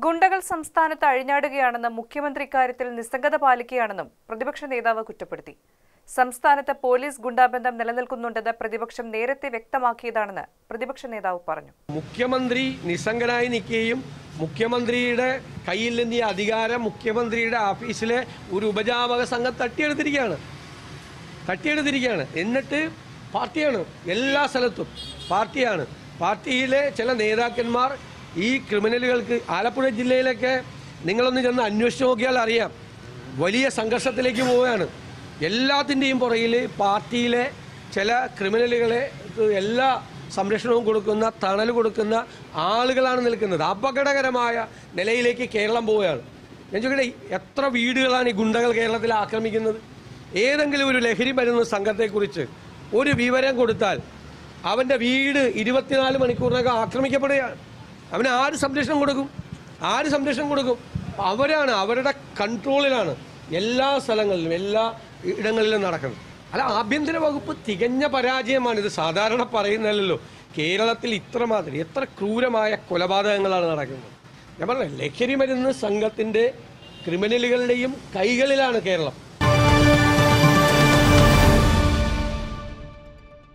ഗുണ്ടകൾ സംസ്ഥാനത്ത് അഴിഞ്ഞാടുകയാണെന്നും മുഖ്യമന്ത്രി ഇക്കാര്യത്തിൽ നിസ്സംഗത പാലിക്കുകയാണെന്നും പ്രതിപക്ഷ നേതാവ് കുറ്റപ്പെടുത്തി സംസ്ഥാനത്ത് പോലീസ് ഗുണ്ടാബന്ധം നിലനിൽക്കുന്നുണ്ടെന്ന് പ്രതിപക്ഷം നേരത്തെ വ്യക്തമാക്കിയതാണെന്ന് പ്രതിപക്ഷ നേതാവ് പറഞ്ഞു മുഖ്യമന്ത്രി നിസ്സംഗനായി നിൽക്കുകയും മുഖ്യമന്ത്രിയുടെ കയ്യിൽ നിന്ന് ഈ അധികാരം മുഖ്യമന്ത്രിയുടെ ഓഫീസിലെ ഒരു ഉപജാപക സംഘം തട്ടിയെടുത്തിരിക്കുകയാണ് തട്ടിയെടുത്തിരിക്കുകയാണ് എന്നിട്ട് പാർട്ടിയാണ് എല്ലാ സ്ഥലത്തും പാർട്ടിയാണ് പാർട്ടിയിലെ ചില നേതാക്കന്മാർ ഈ ക്രിമിനലുകൾക്ക് ആലപ്പുഴ ജില്ലയിലൊക്കെ നിങ്ങളൊന്ന് ചെന്ന് അന്വേഷിച്ച് നോക്കിയാൽ അറിയാം വലിയ സംഘർഷത്തിലേക്ക് പോവുകയാണ് എല്ലാത്തിൻ്റെയും പുറകിൽ പാർട്ടിയിലെ ചില ക്രിമിനലുകളെ എല്ലാ സംരക്ഷണവും കൊടുക്കുന്ന തണൽ കൊടുക്കുന്ന ആളുകളാണ് നിൽക്കുന്നത് അപകടകരമായ നിലയിലേക്ക് കേരളം പോവുകയാണ് ഞാൻ ചോദിക്കട്ടെ എത്ര വീടുകളാണ് ഈ ഗുണ്ടകൾ കേരളത്തിൽ ആക്രമിക്കുന്നത് ഏതെങ്കിലും ഒരു ലഹരി മരുന്ന് സംഘത്തെക്കുറിച്ച് ഒരു വിവരം കൊടുത്താൽ അവൻ്റെ വീട് ഇരുപത്തിനാല് മണിക്കൂറിനകം ആക്രമിക്കപ്പെടുകയാണ് അവന് ആര് സംരക്ഷണം കൊടുക്കും ആര് സംരക്ഷണം കൊടുക്കും അവരാണ് അവരുടെ കൺട്രോളിലാണ് എല്ലാ സ്ഥലങ്ങളിലും എല്ലാ ഇടങ്ങളിലും നടക്കുന്നത് അല്ല ആഭ്യന്തര വകുപ്പ് തികഞ്ഞ പരാജയമാണ് ഇത് സാധാരണ പറയുന്നതല്ലോ കേരളത്തിൽ ഇത്രമാതിരി എത്ര ക്രൂരമായ കൊലപാതകങ്ങളാണ് നടക്കുന്നത് ഞാൻ പറഞ്ഞ ലഹരി മരുന്ന് സംഘത്തിൻ്റെ ക്രിമിനലുകളുടെയും കൈകളിലാണ് കേരളം